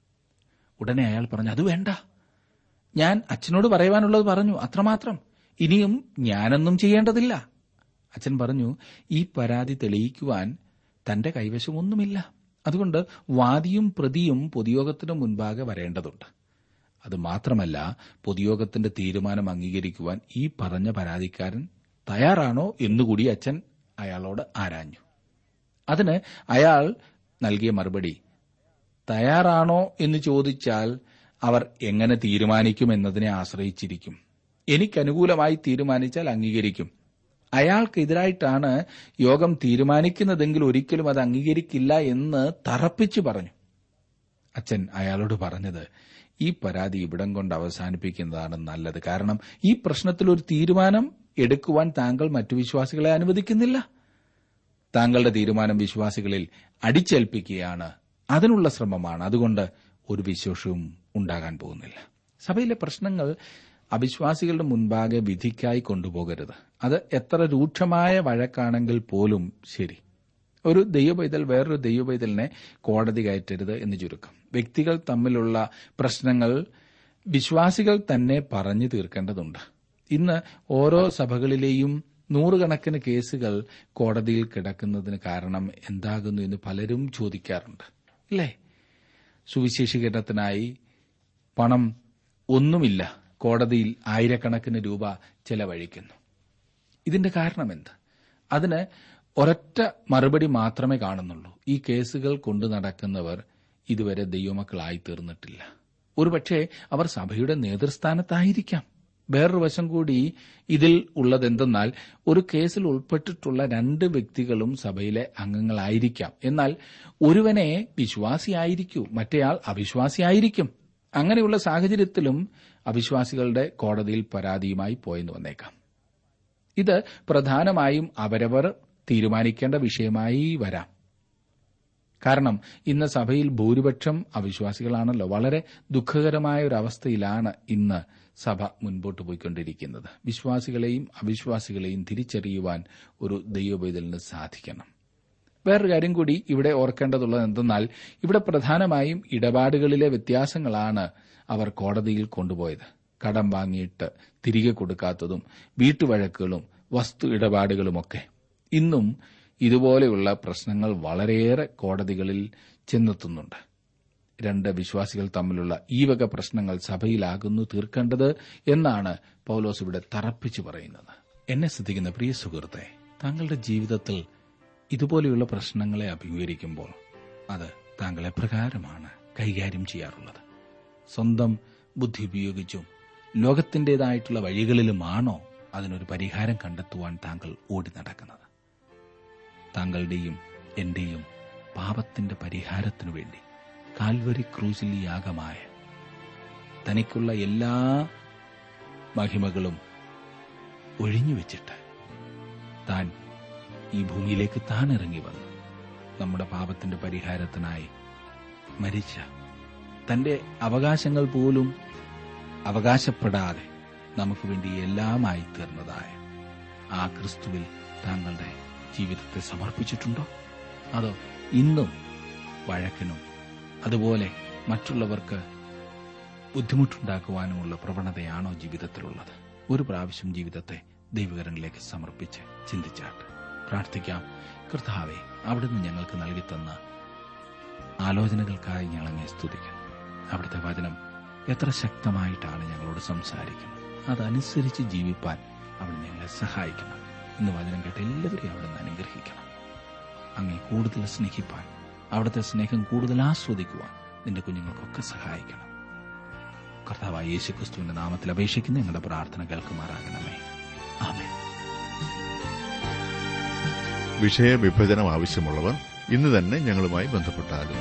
ഉടനെ അയാൾ പറഞ്ഞു അത് വേണ്ട ഞാൻ അച്ഛനോട് പറയുവാനുള്ളത് പറഞ്ഞു അത്രമാത്രം ഇനിയും ഞാനൊന്നും ചെയ്യേണ്ടതില്ല അച്ഛൻ പറഞ്ഞു ഈ പരാതി തെളിയിക്കുവാൻ തന്റെ കൈവശമൊന്നുമില്ല അതുകൊണ്ട് വാദിയും പ്രതിയും പൊതുയോഗത്തിന് മുൻപാകെ വരേണ്ടതുണ്ട് അത് മാത്രമല്ല പൊതുയോഗത്തിന്റെ തീരുമാനം അംഗീകരിക്കുവാൻ ഈ പറഞ്ഞ പരാതിക്കാരൻ തയ്യാറാണോ എന്നുകൂടി അച്ഛൻ അയാളോട് ആരാഞ്ഞു അതിന് അയാൾ നൽകിയ മറുപടി തയ്യാറാണോ എന്ന് ചോദിച്ചാൽ അവർ എങ്ങനെ തീരുമാനിക്കും എന്നതിനെ ആശ്രയിച്ചിരിക്കും എനിക്കനുകൂലമായി തീരുമാനിച്ചാൽ അംഗീകരിക്കും അയാൾക്കെതിരായിട്ടാണ് യോഗം തീരുമാനിക്കുന്നതെങ്കിൽ ഒരിക്കലും അത് അംഗീകരിക്കില്ല എന്ന് തറപ്പിച്ചു പറഞ്ഞു അച്ഛൻ അയാളോട് പറഞ്ഞത് ഈ പരാതി ഇവിടം കൊണ്ട് അവസാനിപ്പിക്കുന്നതാണ് നല്ലത് കാരണം ഈ പ്രശ്നത്തിൽ ഒരു തീരുമാനം എടുക്കുവാൻ താങ്കൾ മറ്റു വിശ്വാസികളെ അനുവദിക്കുന്നില്ല താങ്കളുടെ തീരുമാനം വിശ്വാസികളിൽ അടിച്ചേൽപ്പിക്കുകയാണ് അതിനുള്ള ശ്രമമാണ് അതുകൊണ്ട് ഒരു വിശേഷവും ഉണ്ടാകാൻ പോകുന്നില്ല സഭയിലെ പ്രശ്നങ്ങൾ അവിശ്വാസികളുടെ മുൻപാകെ വിധിക്കായി കൊണ്ടുപോകരുത് അത് എത്ര രൂക്ഷമായ വഴക്കാണെങ്കിൽ പോലും ശരി ഒരു ദൈവപൈതൽ വേറൊരു ദൈവപൈതലിനെ കോടതി കയറ്റരുത് എന്ന് ചുരുക്കം വ്യക്തികൾ തമ്മിലുള്ള പ്രശ്നങ്ങൾ വിശ്വാസികൾ തന്നെ പറഞ്ഞു തീർക്കേണ്ടതുണ്ട് ഇന്ന് ഓരോ സഭകളിലെയും നൂറുകണക്കിന് കേസുകൾ കോടതിയിൽ കിടക്കുന്നതിന് കാരണം എന്താകുന്നു എന്ന് പലരും ചോദിക്കാറുണ്ട് ഇല്ലേ സുവിശേഷീകരണത്തിനായി പണം ഒന്നുമില്ല കോടതിയിൽ ആയിരക്കണക്കിന് രൂപ ചെലവഴിക്കുന്നു ഇതിന്റെ കാരണം എന്ത് അതിന് ഒരൊറ്റ മറുപടി മാത്രമേ കാണുന്നുള്ളൂ ഈ കേസുകൾ കൊണ്ടു നടക്കുന്നവർ ഇതുവരെ ദൈവമക്കളായി തീർന്നിട്ടില്ല ഒരുപക്ഷെ അവർ സഭയുടെ നേതൃസ്ഥാനത്തായിരിക്കാം വേറൊരു വശം കൂടി ഇതിൽ ഉള്ളതെന്തെന്നാൽ ഒരു കേസിൽ ഉൾപ്പെട്ടിട്ടുള്ള രണ്ട് വ്യക്തികളും സഭയിലെ അംഗങ്ങളായിരിക്കാം എന്നാൽ ഒരുവനെ വിശ്വാസിയായിരിക്കൂ മറ്റേയാൾ അവിശ്വാസിയായിരിക്കും അങ്ങനെയുള്ള സാഹചര്യത്തിലും അവിശ്വാസികളുടെ കോടതിയിൽ പരാതിയുമായി പോയെന്ന് വന്നേക്കാം ഇത് പ്രധാനമായും അവരവർ തീരുമാനിക്കേണ്ട വിഷയമായി വരാം കാരണം ഇന്ന് സഭയിൽ ഭൂരിപക്ഷം അവിശ്വാസികളാണല്ലോ വളരെ ദുഃഖകരമായ ഒരു അവസ്ഥയിലാണ് ഇന്ന് സഭ മുൻപോട്ട് പോയിക്കൊണ്ടിരിക്കുന്നത് വിശ്വാസികളെയും അവിശ്വാസികളെയും തിരിച്ചറിയുവാൻ ഒരു ദൈവബൈതലിന് സാധിക്കണം വേറൊരു കാര്യം കൂടി ഇവിടെ ഓർക്കേണ്ടതുള്ളത് എന്തെന്നാൽ ഇവിടെ പ്രധാനമായും ഇടപാടുകളിലെ വ്യത്യാസങ്ങളാണ് അവർ കോടതിയിൽ കൊണ്ടുപോയത് കടം വാങ്ങിയിട്ട് തിരികെ കൊടുക്കാത്തതും വീട്ടുവഴക്കുകളും വസ്തു ഇടപാടുകളുമൊക്കെ ഇന്നും ഇതുപോലെയുള്ള പ്രശ്നങ്ങൾ വളരെയേറെ കോടതികളിൽ ചെന്നെത്തുന്നുണ്ട് രണ്ട് വിശ്വാസികൾ തമ്മിലുള്ള ഈ വക പ്രശ്നങ്ങൾ സഭയിലാകുന്നു തീർക്കേണ്ടത് എന്നാണ് പൌലോസ് ഇവിടെ തറപ്പിച്ചു പറയുന്നത് എന്നെ ശ്രദ്ധിക്കുന്ന പ്രിയ സുഹൃത്തെ താങ്കളുടെ ജീവിതത്തിൽ ഇതുപോലെയുള്ള പ്രശ്നങ്ങളെ അഭിമുഖീകരിക്കുമ്പോൾ അത് താങ്കൾ എപ്രകാരമാണ് കൈകാര്യം ചെയ്യാറുള്ളത് സ്വന്തം ബുദ്ധി ഉപയോഗിച്ചും ലോകത്തിന്റേതായിട്ടുള്ള വഴികളിലുമാണോ അതിനൊരു പരിഹാരം കണ്ടെത്തുവാൻ താങ്കൾ ഓടി നടക്കുന്നത് താങ്കളുടെയും എന്റെയും പാപത്തിന്റെ പരിഹാരത്തിനു വേണ്ടി കാൽവരി ക്രൂസിൽ യാഗമായ തനിക്കുള്ള എല്ലാ മഹിമകളും ഒഴിഞ്ഞുവെച്ചിട്ട് താൻ ഈ ഭൂമിയിലേക്ക് താൻ ഇറങ്ങി വന്നു നമ്മുടെ പാപത്തിന്റെ പരിഹാരത്തിനായി മരിച്ച തന്റെ അവകാശങ്ങൾ പോലും അവകാശപ്പെടാതെ നമുക്ക് വേണ്ടി എല്ലാമായി തീർന്നതായ ആ ക്രിസ്തുവിൽ താങ്കളുടെ ജീവിതത്തെ സമർപ്പിച്ചിട്ടുണ്ടോ അതോ ഇന്നും വഴക്കിനും അതുപോലെ മറ്റുള്ളവർക്ക് ബുദ്ധിമുട്ടുണ്ടാക്കുവാനുമുള്ള പ്രവണതയാണോ ജീവിതത്തിലുള്ളത് ഒരു പ്രാവശ്യം ജീവിതത്തെ ദൈവകരങ്ങളിലേക്ക് സമർപ്പിച്ച് ചിന്തിച്ചാട്ട് പ്രാർത്ഥിക്കാം കർത്താവെ അവിടുന്ന് ഞങ്ങൾക്ക് നൽകിത്തന്ന ആലോചനകൾക്കായി ഞങ്ങളങ്ങെ സ്തുതിക്കുന്നു അവിടുത്തെ വചനം എത്ര ശക്തമായിട്ടാണ് ഞങ്ങളോട് സംസാരിക്കുന്നത് അതനുസരിച്ച് ജീവിപ്പാൻ അവിടെ ഞങ്ങളെ സഹായിക്കണം ഇന്ന് വചനം കേട്ട എല്ലാവരെയും അവിടെ നിന്ന് അനുഗ്രഹിക്കണം അങ്ങേ കൂടുതൽ സ്നേഹിപ്പാൻ അവിടുത്തെ സ്നേഹം കൂടുതൽ ആസ്വദിക്കുവാൻ നിന്റെ കുഞ്ഞുങ്ങൾക്കൊക്കെ സഹായിക്കണം കർത്താവായ യേശു ക്രിസ്തുവിന്റെ നാമത്തിൽ അപേക്ഷിക്കുന്ന ഞങ്ങളുടെ പ്രാർത്ഥന കേൾക്കുമാറാകണമേ ആമേ വിഷയവിഭജനം ആവശ്യമുള്ളവർ ഇന്ന് തന്നെ ഞങ്ങളുമായി ബന്ധപ്പെട്ടാലും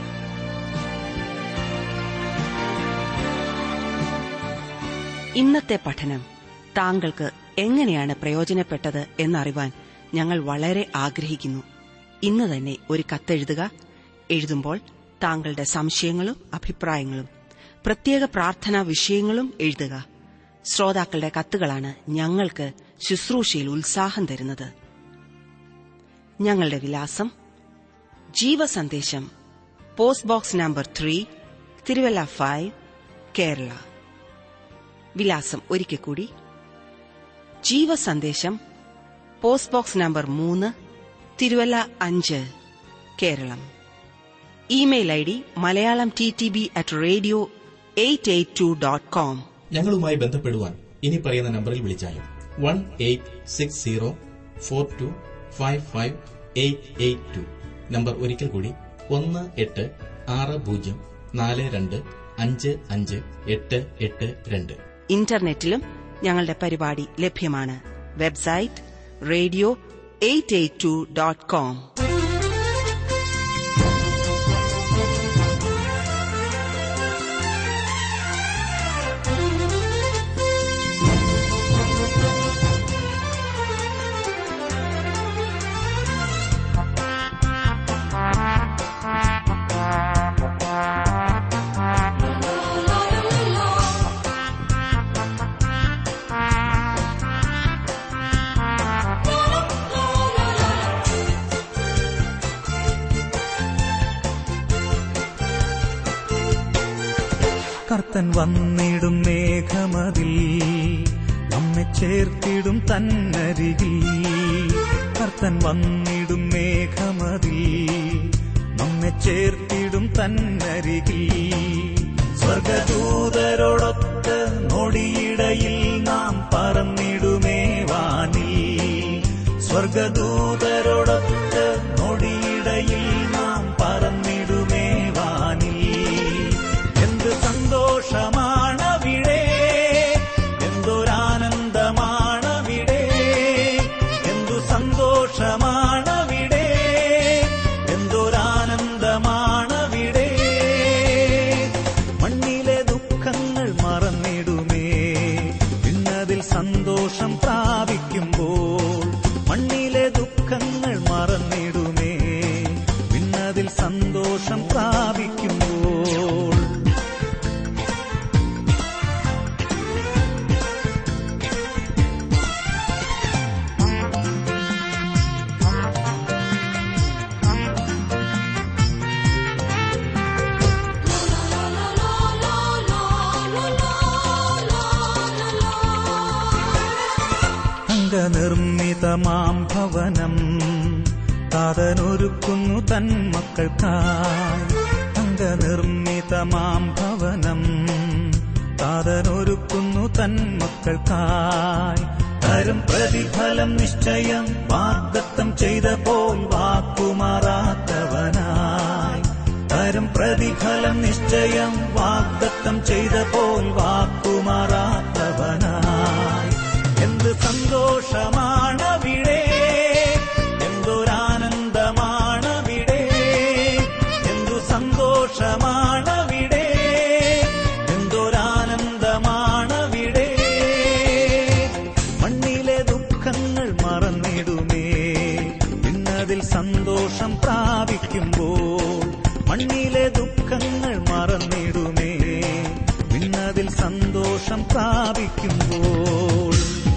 ഇന്നത്തെ പഠനം താങ്കൾക്ക് എങ്ങനെയാണ് പ്രയോജനപ്പെട്ടത് എന്നറിവാൻ ഞങ്ങൾ വളരെ ആഗ്രഹിക്കുന്നു ഇന്ന് തന്നെ ഒരു കത്തെഴുതുക എഴുതുമ്പോൾ താങ്കളുടെ സംശയങ്ങളും അഭിപ്രായങ്ങളും പ്രത്യേക പ്രാർത്ഥനാ വിഷയങ്ങളും എഴുതുക ശ്രോതാക്കളുടെ കത്തുകളാണ് ഞങ്ങൾക്ക് ശുശ്രൂഷയിൽ ഉത്സാഹം തരുന്നത് ഞങ്ങളുടെ വിലാസം ജീവസന്ദേശം post box number three Thiruvalla five Kerala വിലാസം ഒരിക്കൽ കൂടി ജീവസന്ദേശം പോസ്റ്റ് ബോക്സ് നമ്പർ മൂന്ന് തിരുവല്ല അഞ്ച് Keralam email I D Malayalam T T B at radio eight eight two dot com ഞങ്ങളുമായി ബന്ധപ്പെടുവാൻ ഇനി പറയുന്ന നമ്പറിൽ വിളിച്ചാലും one eight six zero four to five five eight eight to number ഒരിക്കൽ കൂടി ഒന്ന് എട്ട് ആറ് പൂജ്യം നാല് രണ്ട് അഞ്ച് അഞ്ച് എട്ട് എട്ട് രണ്ട് ഇന്റർനെറ്റിലും ഞങ്ങളുടെ പരിപാടി ലഭ്യമാണ് website radio eight eight two dot com കർത്തൻ വന്നിടും മേഘമതിൽ നമ്മെ ചേർത്തിടും തന്നരികിൽ കർത്തൻ വന്നിടും മേഘമതിൽ നമ്മെ ചേർത്തിടും തന്നരികിൽ സ്വർഗദൂതരോടൊത്ത് നൊടിയിടയിൽ നാം പറന്നിടുമേ വാനിൽ സ്വർഗദൂതരോടൊത്ത് നൊടിയിടയിൽ നാം പറന്നിടുമേ വാനിൽ എന്ത് സന്തോഷമാണവിടെ എന്തൊരാനന്ദമാണവിടെ എന്തു സന്തോഷമാണവിടെ എന്തൊരാനന്ദമാണവിടെ മണ്ണിലെ ദുഃഖങ്ങൾ മറന്നിടുമേ ഇന്നതിൽ സന്തോഷം പ്രാപിക്കുമ്പോൾ മണ്ണിലെ ദുഃഖങ്ങൾ മറന്നിടുമേ പിന്നതിൽ സന്തോഷം പ്രാപിക്കുമ്പോൾ അംഗനിർമ്മിതമാം ഭവനം താതനൊരുക്കുന്നു തൻ മക്കൾക്കായി അംഗനിർമ്മിതമാം ഭവനം താതനൊരുക്കുന്നു തൻ മക്കൾക്കായി തരും പ്രതിഫലം നിശ്ചയം വാഗ്ദത്തം ചെയ്ത പോൽ വാക്കുമാറാത്തവനായി തരും പ്രതിഫലം നിശ്ചയം വാഗ്ദത്തം ചെയ്ത പോൽ വാക്കുമാറാത്തവനായി എന്ത് സന്തോഷമാണവിടെ എന്തൊരാനന്ദമാണവിടെ എന്തു സന്തോഷമാണവിടെ എന്തൊരാനന്ദമാണവിടെ മണ്ണിലെ ദുഃഖങ്ങൾ മറന്നിടുമേ ഇന്നതിൽ സന്തോഷം പ്രാപിക്കുമ്പോൾ മണ്ണിലെ ദുഃഖങ്ങൾ മറന്നിടുമേ ഇന്നതിൽ സന്തോഷം പ്രാപിക്കുമ്പോൾ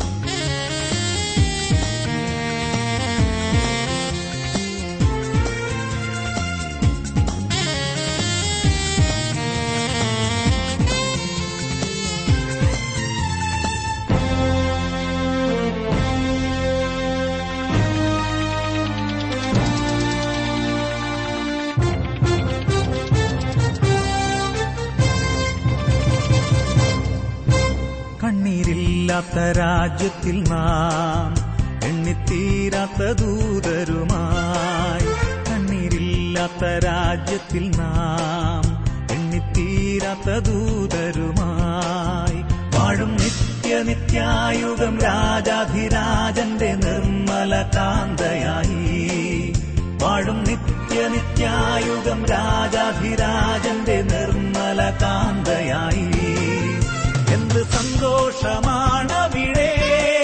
കണ്ണീരില്ലാത്ത രാജ്യത്തിൽ നാം എണ്ണിത്തീരാത്ത ദൂതരുമായി കണ്ണീരില്ലാത്ത രാജ്യത്തിൽ നാം എണ്ണിത്തീരാത്ത ദൂതരുമായി വാഴും നിത്യനിത്യായുഗം രാജാധിരാജന്റെ നിർമ്മല കാന്തയായി വാഴും നിത്യനിത്യായുഗം രാജാധിരാജന്റെ നിർമ്മല കാന്തയായി എന്ത് സന്തോഷമാണവിടെ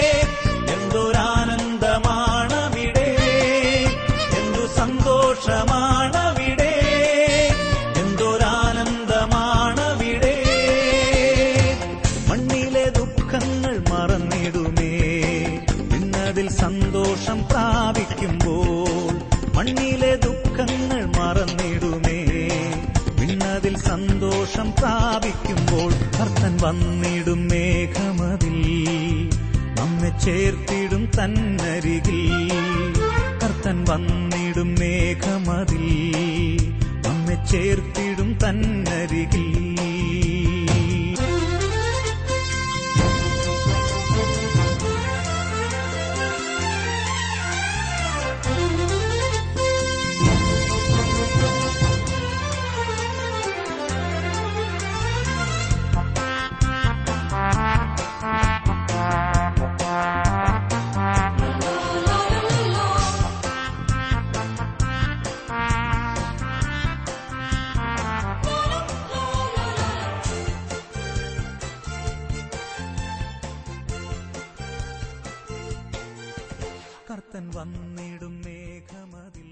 എന്തൊരാനന്ദമാണവിടെ എന്തു സന്തോഷമാണവിടെ എന്തൊരാനന്ദമാണവിടെ മണ്ണിലെ ദുഃഖങ്ങൾ മറന്നിടുമേ ഇന്നതിൽ സന്തോഷം പ്രാപിക്കുമ്പോൾ മണ്ണിലെ ദുഃഖങ്ങൾ മറന്നിടുമേ പിന്നതിൽ സന്തോഷം പ്രാപിക്കുമ്പോൾ കർത്തൻ വന്നിടും മേഘമതിൽ നമ്മെ ചേർത്തിടും തന്നരികിൽ കർത്തൻ വന്നിടും മേഘമതിൽ നമ്മെ ചേർത്തിടും തന്നരികിൽ കർത്തൻ വന്നിടും മേഘമതിൽ